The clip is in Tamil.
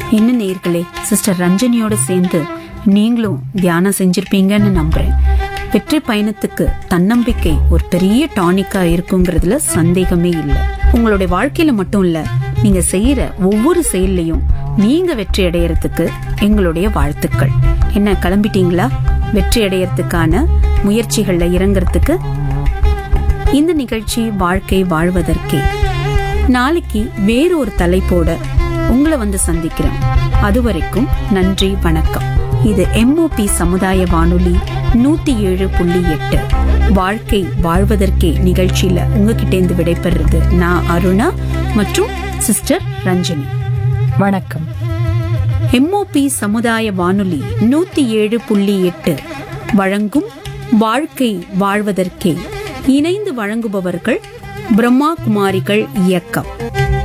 என்ன நேர்களே சிஸ்டர் ரஞ்சனியோட சேர்ந்து நீங்களும் தியானம் செஞ்சிருப்பீங்கன்னு நம்புறேன் வெற்றி பயணத்துக்கு தன்னம்பிக்கை ஒரு பெரிய டானிக்கா இருக்குங்கிறதுல சந்தேகமே இல்லை உங்களுடைய வாழ்க்கையில மட்டும் இல்ல நீங்க செய்யற ஒவ்வொரு செயல்லையும் நீங்க வெற்றி அடையறதுக்கு எங்களுடைய வாழ்த்துக்கள் என்ன கிளம்பிட்டீங்களா வெற்றி அடையறதுக்கான முயற்சிகள்ல இறங்குறதுக்கு இந்த நிகழ்ச்சி வாழ்க்கை வாழ்வதற்கே நாளைக்கு வேறு ஒரு தலைப்போட உங்களை வந்து சந்திக்கிறேன் அதுவரைக்கும் நன்றி வணக்கம் இது எம்ஓபி சமுதாய வானொலி நூத்தி ஏழு புள்ளி எட்டு வாழ்க்கை வாழ்வதற்கே நிகழ்ச்சியில உங்ககிட்ட இருந்து விடைபெறுறது நான் அருணா மற்றும் சிஸ்டர் ரஞ்சனி வணக்கம் எம்ஓபி சமுதாய வானொலி நூத்தி ஏழு புள்ளி எட்டு வழங்கும் வாழ்க்கை வாழ்வதற்கே இணைந்து வழங்குபவர்கள் பிரம்மா குமாரிகள் இயக்கம்